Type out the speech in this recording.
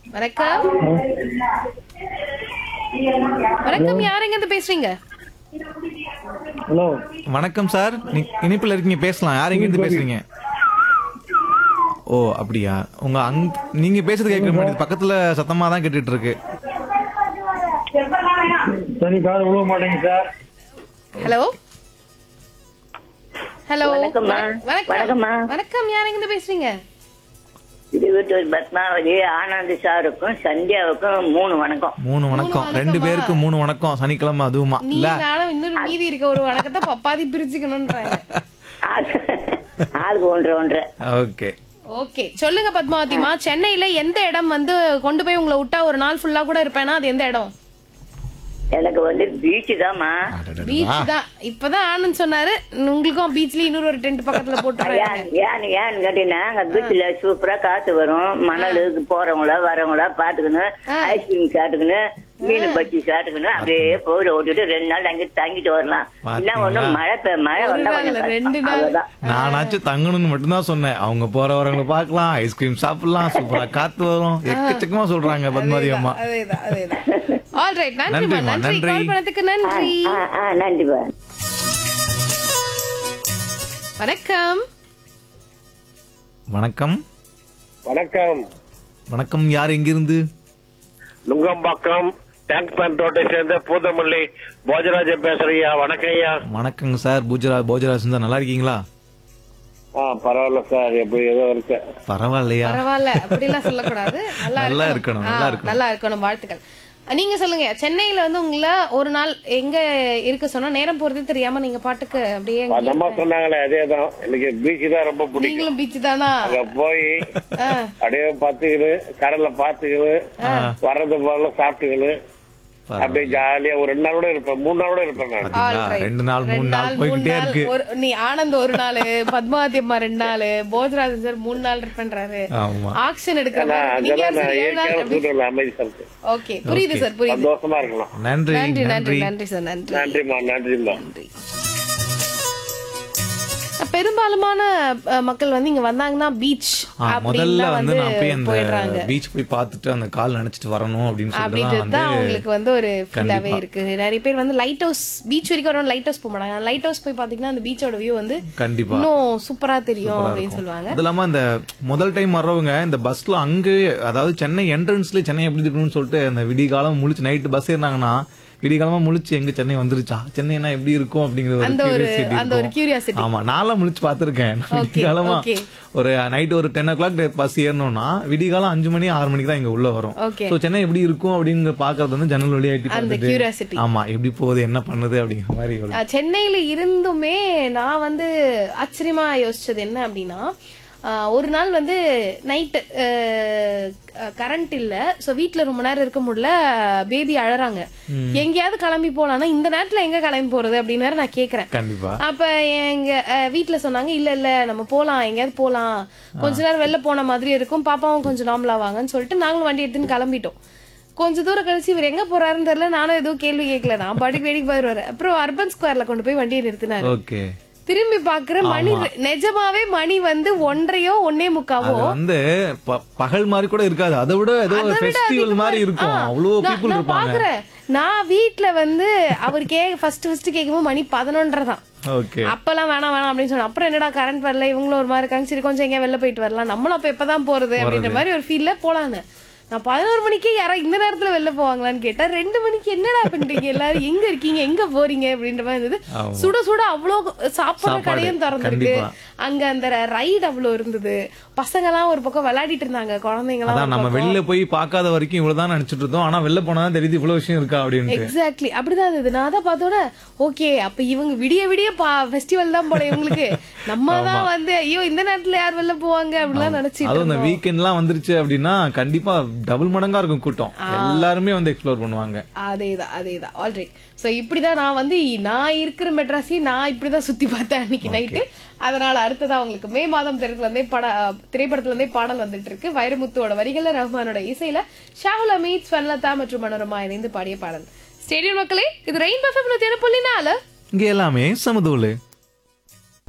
வணக்கம் வணக்கம் யாருங்க இருந்து பேசுறீங்க ஹலோ வணக்கம் சார் நீ இனிப்புல இருக்கீங்க பேசலாம் யார் எங்க இருந்து பேசுறீங்க ஓ அப்படியா உங்க அங் நீங்க பேசுறது கேட்க மாட்டேங்குது பக்கத்துல சத்தமா தான் கேட்டுட்டு இருக்கு சரி காது விழுவ மாட்டேங்க சார் ஹலோ ஹலோ வணக்கம்மா. வணக்கம் வணக்கம்மா. வணக்கம் யாருங்க இருந்து பேசுறீங்க திருவத்தூர் பத்மாவதி ஆனந்த் சாருக்கும் சந்தியாவுக்கும் மூணு வணக்கம் மூணு வணக்கம் வணக்கமா? ரெண்டு பேருக்கு மூணு வணக்கம் சனிக்கிழமை அதுவுமா நீ இல்ல நானும் இன்னொரு மீதி இருக்க ஒரு வணக்கத்தை பப்பாதி பிரிச்சுக்கணும்ன்றாங்க ஆளு- ஆளுக்கு ஒன்று ஒன்று ஓகே ஓகே சொல்லுங்க பத்மாவதிமா சென்னையில எந்த இடம் வந்து கொண்டு போய் உங்களை விட்டா ஒரு நாள் ஃபுல்லா கூட இருப்பேன்னா அது எந்த இடம் எனக்கு வந்து பீச் தாம்மா பீச் தான் இப்பதான் ஆனந்த் சொன்னாரு உங்களுக்கும் பீச்ல இன்னொரு ஒரு டென்ட் பக்கத்துல போட்டுறாங்க ஏன் ஏன் ஏன்னு கேட்டீங்கன்னா அங்க பீச்ல சூப்பரா காத்து வரும் மணலுக்கு போறவங்கள வரவங்கள பாத்துக்கணும் ஐஸ்கிரீம் சாப்பிட்டுக்கணும் மீன் பச்சி சாப்பிட்டுக்கணும் அப்படியே போயிட ஓட்டிட்டு ரெண்டு நாள் அங்கே தங்கிட்டு வரலாம் என்ன ஒண்ணு மழை பெ- மழை ஒரு வந்தா நாள் இல்ல, கொஞ்சம் ரெண்டு கஷ்டம். நாள். அவ்வளவுதான் நானாச்சும் தங்கணும்னு மட்டும்தான் சொன்னேன் அவங்க போற வரவங்களை பார்க்கலாம் ஐஸ்கிரீம் சாப்பிடலாம் சூப்பரா காத்து வரும் எக்கச்சக்கமா சொல்றாங்க பத்மாதி அம்மா அதேதான் அதேதான் ஆல் ரைட் நன்றிமா நன்றிம்மா, நன்றி நன்றி. கால் பண்ணதுக்கு நன்றி ஆ ஆ நன்றிப்பா வணக்கம் வணக்கம் வணக்கம் வணக்கம் யார் எங்கிருந்து நுங்கம்பாக்கம் டேங்க் பேண்ட் ரோட்டை சேர்ந்த பூதமல்லி போஜராஜன் பேசுறீங்க வணக்கம் ஐயா வணக்கங்க சார் பூஜரா போஜராஜ் தான் நல்லா இருக்கீங்களா ஆ பரவாயில்ல சார் எப்படி ஏதோ இருக்கு பரவாயில்லையா பரவாயில்ல அப்படிலாம் சொல்லக்கூடாது நல்லா நல்லா இருக்கணும் இருக்கணும், நல்லா ஆ, இருக்கணும். நல்லா இருக்கணும் வாழ்த்துக்கள் நீங்க சொல்லுங்க சென்னையில வந்து உங்களை ஒரு நாள் எங்க இருக்க சொன்னா நேரம் போறதே தெரியாம நீங்க பாட்டுக்கு அப்படியே அந்த அங்கேயே அம்மா சொன்னாங்களே அதே தான் எனக்கு பீச் தான் ரொம்ப பிடிக்கும் நீங்களும் பீச் தானா அங்க போய் ஆ, அப்படியே பாத்துக்கிட்டு கடல்ல பாத்துக்கிட்டு வர்றது போல சாப்பிட்டுக்கிட்டு அப்படியே ஜாலியா ஒரு ரெண்டு நாள் கூட இருப்பேன் மூணு நாள் கூட இருப்பேன் நான் all பாத்தீங்களா? right. ரெண்டு நாள், மூணு ரெண்டு நாள் மூணு போய்கிட்டே நாள், இருக்கு. ஒரு- நீ ஆனந்த் ஒரு நாள் பத்மாவதி அம்மா ரெண்டு நாள் போஜராஜன் சார் மூணு நாள் பண்றாரு ஆமா ஆக்ஷன் எடுக்கிற நான் மாதிரி. நீங்க அங்கெல்லாம் நான் யார் ஏழு நாள் இயற்கையான அப்படி- சூழ்நிலை அமைதி சார் ஓகே புரியுது சார் புரியுது சந்தோஷமா இருக்கலாம் நன்றி நன்றி நன்றி நன்றி நன்றி சார் நன்றி நன்றிம்மா நன்றிம்மா நன்றி பெரும்பாலுமான அஹ், மக்கள் வந்து இங்க வந்தாங்கன்னா பீச் ஆ, முதல்ல வந்து நான் போய் அந்த போயிடுறாங்க பீச் போய் பார்த்துட்டு அந்த கால் நினைச்சிட்டு வரணும் அப்படின்னு சொல்லிட்டு அப்படின்றது தான் தான் வந்து அவங்களுக்கு வந்து ஒரு ஃபீலாவே கண்டிப்பா. இருக்கு நிறைய பேர் வந்து லைட் ஹவுஸ் பீச் வரைக்கும் வரணும் லைட் ஹவுஸ் போக மாட்டாங்க லைட் ஹவுஸ் போய் பாத்தீங்கன்னா அந்த பீச்சோட வியூ வந்து கண்டிப்பா இன்னும் சூப்பரா தெரியும் சூப்பரா அப்படின்னு இருக்கும். சொல்லுவாங்க அது இல்லாம இந்த முதல் டைம் வர்றவங்க இந்த பஸ்ல அங்கே அதாவது சென்னை என்ட்ரன்ஸ்ல சென்னை எப்படி இருக்கணும்னு சொல்லிட்டு அந்த விடிகாலம் முழிச்சு நைட்டு பஸ் ஏறினாங்கன்னா விடிகாலமா முழிச்சு எங்க சென்னை வந்துருச்சா சென்னைனா எப்படி இருக்கும் அப்படிங்கிற ஒரு அந்த ஒரு curiosity அந்த ஒரு இருக்கும். கியூரியாசிட்டி ஆமா நான்லாம் முழிச்சு பாத்திருக்கேன் விடிகாலமா okay. ஒரு நைட் ஒரு டென் ஓ கிளாக் பஸ் ஏறணும்னா விடிகாலம் அஞ்சு மணி ஆறு மணிக்கு தான் இங்க உள்ள வரும் Okay. சோ சென்னை எப்படி இருக்கும் அப்படிங்கிற பாக்குறது வந்து ஜன்னல் வழியா எட்டி அந்த பார்த்துட்டு curiosity. ஆமா எப்படி போகுது என்ன பண்ணுது அப்படிங்கிற மாதிரி ஒரு அஹ், சென்னையில இருந்துமே நான் வந்து ஆச்சரியமா யோசிச்சது என்ன அப்படின்னா அஹ், ஒரு நாள் வந்து நைட்டு கரண்ட் இல்ல சோ வீட்ல ரொம்ப நேரம் இருக்க முடியல பேபி அழறாங்க எங்கேயாவது கிளம்பி போலாம்னா இந்த நேரத்துல எங்க கிளம்பி போறது அப்படின்னு வேற நான் கேக்குறேன் கண்டிப்பா அப்ப எங்க அஹ், வீட்ல சொன்னாங்க இல்ல இல்ல நம்ம போலாம் எங்கேயாவது போலாம் கொஞ்ச நேரம் வெளில போன மாதிரி இருக்கும் பாப்பாவும் கொஞ்சம் நார்மலா வாங்கன்னு சொல்லிட்டு நாங்களும் வண்டி எடுத்துன்னு கிளம்பிட்டோம் கொஞ்ச தூரம் கழிச்சு இவர் எங்க போறாருன்னு தெரியல நானும் எதுவும் கேள்வி கேட்கல நான் பாட்டுக்கு வேடிக்கை போயிருவாரு அப்புறம் அர்பன் ஸ்கொயர்ல கொண்டு போய் வண்டியை நிறுத்தினாரு ஓகே திரும்பி பாக்குற மணி நிஜமாவே மணி வந்து ஒன்றையோ ஒன்னே முக்காவோ அது வந்து ப- பகல் மாதிரி கூட இருக்காது அதை விட ஏதோ ஒரு ஃபெஸ்டிவல் மாதிரி இருக்கும் ஆ, அவ்வளவு நான்- பீப்புள் நான் இருப்பாங்க பாக்குறேன் நான் வீட்ல வந்து அவர் கே ஃபர்ஸ்ட் ஃபர்ஸ்ட் கேட்கும்போது மணி பதினொன்றரை தான் ஓகே அப்பெல்லாம் வேணாம் வேணாம் அப்படின்னு சொன்னேன் அப்புறம் என்னடா கரண்ட் வரல இவங்களும் ஒரு மாதிரி இருக்காங்க சரி கொஞ்சம் எங்கேயா வெளில போயிட்டு வரலாம் நம்மளும் அப்ப எப்பதான் போறது அப்படின்ற மாதிரி ஒரு ஃபீல்ல போலான்னு நான் பதினோரு மணிக்கே யாரா இந்த நேரத்துல வெளில போவாங்களான்னு கேட்டா ரெண்டு மணிக்கு என்னடா பண்றீங்க எல்லாரும் எங்க இருக்கீங்க எங்க போறீங்க அப்படின்ற மாதிரி இருந்தது ஆமா. சுட சுட அவ்வளோ சாப்பிடுற சாப்பாடு, கடையும் திறந்துருக்கு கண்டிப்பா. அங்க அந்த ரைடு அவ்வளோ இருந்தது பசங்க எல்லாம் ஒரு பக்கம் விளையாடிட்டு இருந்தாங்க குழந்தைங்க அதான் எல்லாம் நம்ம வெளில போய் பார்க்காத வரைக்கும் இவ்வளவுதான் நினைச்சிட்டு இருந்தோம் ஆனா வெளில போனா தான் தெரியுது இவ்வளவு விஷயம் இருக்கா அப்படின்ட்டு எக்ஸாக்ட்லி அப்படிதான் இருந்தது நான் தான் பார்த்தோட ஓகே அப்ப இவங்க விடிய விடிய ஃபெஸ்டிவல் தான் போல இவங்களுக்கு நம்ம தான் வந்து ஐயோ இந்த நேரத்துல யார் வெளில போவாங்க அப்படிலாம் நினைச்சிட்டு அதுவும் இந்த இருந்தோம். வீக்கெண்ட்லாம் வந்துருச்சு அப்படின்னா கண்டிப்பா டபுள் மடங்கா இருக்கும் கூட்டம் எல்லாருமே வந்து எக்ஸ்ப்ளோர் பண்ணுவாங்க அதேதான் அதேதான் ஆல்ரைட் சோ இப்படிதான் நான் வந்து நான் இருக்கிற மெட்ராஸையும் நான் இப்படிதான் சுத்தி பார்த்தேன் அன்னைக்கு நைட்டு அதனால அடுத்ததா உங்களுக்கு மே மாதம் திரைப்படத்துல இருந்தே பட திரைப்படத்துல இருந்தே பாடல் வந்துட்டு இருக்கு வைரமுத்துவோட வரிகள்ல ரஹ்மானோட இசையில ஷாகுல் அமீத் ஸ்வன்லதா மற்றும் மனோரமா இணைந்து பாடிய பாடல் ஸ்டேடியம் மக்களே இது ரெயின் பஃபம் நூத்தி புள்ளி நாலு இங்க எல்லாமே சமதூளு